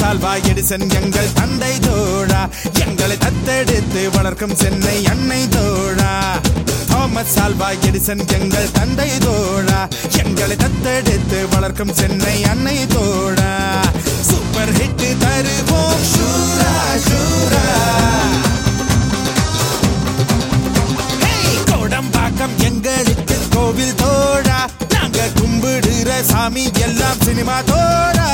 Alva Edison எங்கள் தந்தை தோழா எங்களை தத்தெடுத்து வளர்க்கும் சென்னை அன்னை தோழா தாமஸ் ஆல்வா எடிசன் எங்கள் தந்தை தோழா எங்களை தத்தெடுத்து வளர்க்கும் சென்னை அன்னை தோழா சூப்பர் ஹிட் தருவோம் ஷூரா ஷூரா கோடம்பாக்கம் எங்களுக்கு கோவில் தோழா நாங்க கும்பிடுற சாமி எல்லாம் சினிமா தோழா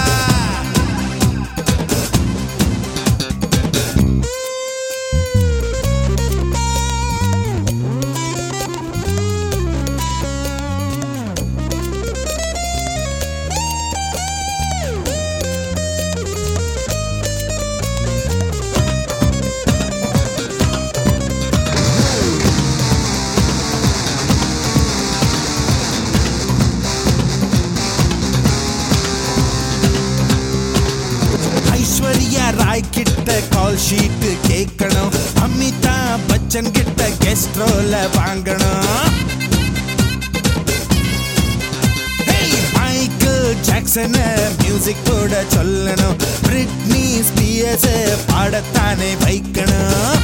ஐஸ்வர்யா ராய் கிட்ட கால் ஷீட் கேட்கணும் அமிதாப் பச்சன் கிட்ட கெஸ்ட் ரோல வாங்கணும் Hey, மைக்கேல் ஜாக்சன் மியூசிக் போட சொல்லணும் பிரிட்னி ஸ்பியர்ஸ் பாடத்தானே வைக்கணும்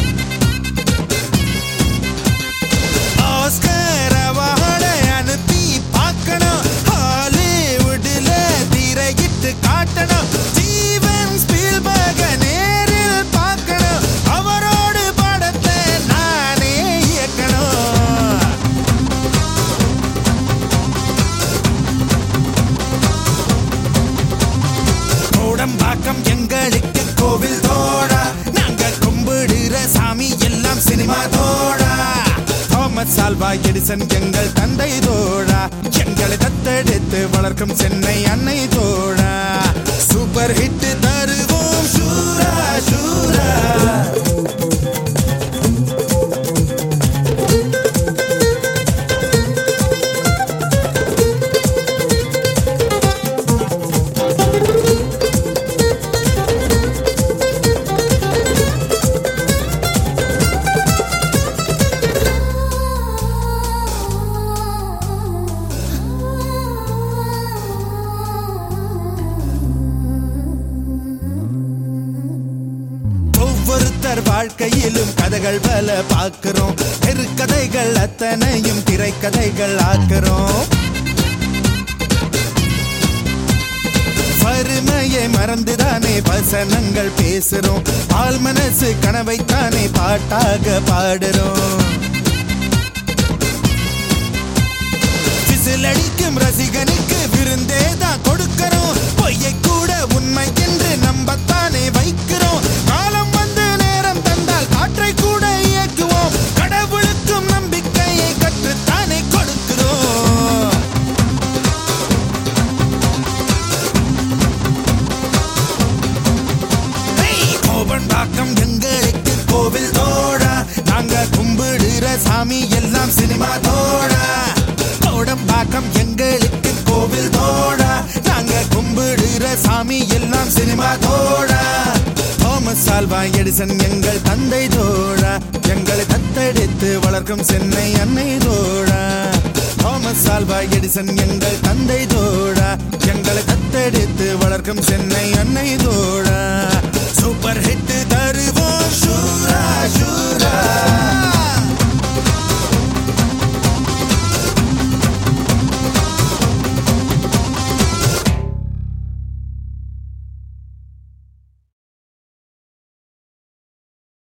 ஆஸ்கர் அவார்டை அனுப்பி பார்க்கணும் ஹாலிவுட்ல திரையிட்டு காட்டணும் ஸ்டீவன் ஸ்பீல்பர்க நேரில் பார்க்கணும் அவரோடு படத்தை நானே இயக்கணும் கோடம்பாக்கம் எங்களுக்கு கோவில் தோழா நாங்க கும்பிடுற சாமி எல்லாம் சினிமா தோழா தாமஸ் ஆல்வா எடிசன் எங்கள் தந்தை தோழா எங்களை தத்தெடுத்து வளர்க்கும் சென்னை அன்னை தோழா சூப்பர் ஹிட் தருவோம் ஷூரா ஷூரா ஒவ்வொருத்தர் வாழ்க்கையிலும் கதைகள் பல பார்க்கிறோம் தெருக்கதைகள் அத்தனையும் திரைக்கதைகள் ஆக்குறோம் வறுமையை மறந்துதானே வசனங்கள் பேசுறோம் ஆள் மனசு கனவைத்தானே பாட்டாக பாடுறோம் விசில் அடிக்கும் ரசிகனுக்கு விருந்தே தான் கொடுக்கிறோம் பொய்யை கூட உண்மை என்று நம்பத்தானே வைக்கிறோம் காலம் வந்து நேரம் தந்தால் காற்றை கூட இயக்குவோம் கடவுளுக்கும் நம்பிக்கையை கற்றுத்தானே கொடுக்கிறோம் ஹேய், கோபண்டாக்கம் எங்களுக்கு கோவில் தோழா நாங்க கும்பிடுற சாமி எல்லாம் சினிமா தோழா கோடம்பாக்கம் எங்களுக்கு கோவில் தோழா நாங்க கும்பிடுற சாமி எல்லாம் சினிமா தோழா தாமஸ் ஆல்வா எடிசன் எங்கள் தந்தை தோழா எங்களை தத்தெடுத்து வளர்க்கும் சென்னை அன்னை தோழா தாமஸ் ஆல்வா எடிசன் எங்கள் தந்தை தோழா எங்களை தத்தெடுத்து வளர்க்கும் சென்னை அன்னை தோழா சூப்பர் ஹிட் தருவோம் ஷூரா ஷூரா